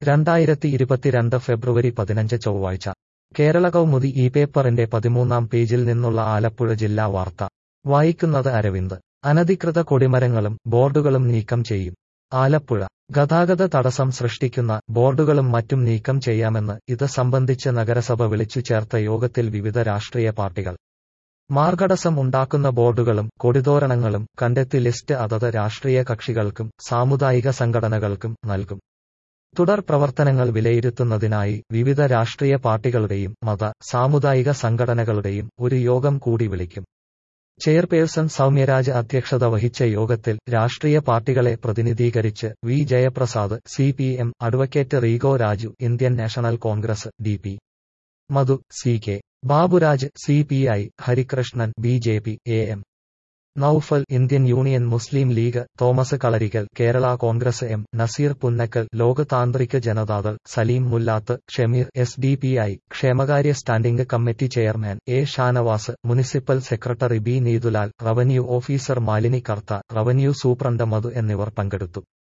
രണ്ടായിരത്തി ഇരുപത്തിരണ്ട് ഫെബ്രുവരി പതിനഞ്ച് ചൊവ്വാഴ്ച കേരള കൗമുദി ഈ പേപ്പറിന്റെ പതിമൂന്നാം പേജിൽ നിന്നുള്ള ആലപ്പുഴ ജില്ലാ വാർത്ത വായിക്കുന്നത് അരവിന്ദ് അനധികൃത കൊടിമരങ്ങളും ബോർഡുകളും നീക്കം ചെയ്യും ആലപ്പുഴ ഗതാഗത തടസ്സം സൃഷ്ടിക്കുന്ന ബോർഡുകളും മറ്റും നീക്കം ചെയ്യാമെന്ന് ഇത് സംബന്ധിച്ച് നഗരസഭ വിളിച്ചു ചേർത്ത യോഗത്തിൽ വിവിധ രാഷ്ട്രീയ പാർട്ടികൾ മാർഗടസം ഉണ്ടാക്കുന്ന ബോർഡുകളും കൊടിതോരണങ്ങളും കണ്ടെത്തി ലിസ്റ്റ് അതത് രാഷ്ട്രീയ കക്ഷികൾക്കും സാമുദായിക സംഘടനകൾക്കും നൽകും തുടർ പ്രവർത്തനങ്ങൾ വിലയിരുത്തുന്നതിനായി വിവിധ രാഷ്ട്രീയ പാർട്ടികളുടെയും മത സാമുദായിക സംഘടനകളുടെയും ഒരു യോഗം കൂടി വിളിക്കും ചെയർപേഴ്സൺ സൗമ്യരാജ് അധ്യക്ഷത വഹിച്ച യോഗത്തിൽ രാഷ്ട്രീയ പാർട്ടികളെ പ്രതിനിധീകരിച്ച് V Jayaprasad C P M advocate Rego Raju Indian National Congress D P Madhu C K Baburaj C P I Harikrishnan B J P A M Noufal Indian Union Muslim League Thomas Kalarickal Kerala Congress M Nazeer Punnakkal Lok Tantrik Janata Dal Saleem Mullath Shameer S D P I ക്ഷേമകാര്യ standing committee chairman A Shanavas municipal secretary B Neethulal revenue officer Malini Kartha revenue superintendent Madhu എന്നിവർ പങ്കെടുത്തു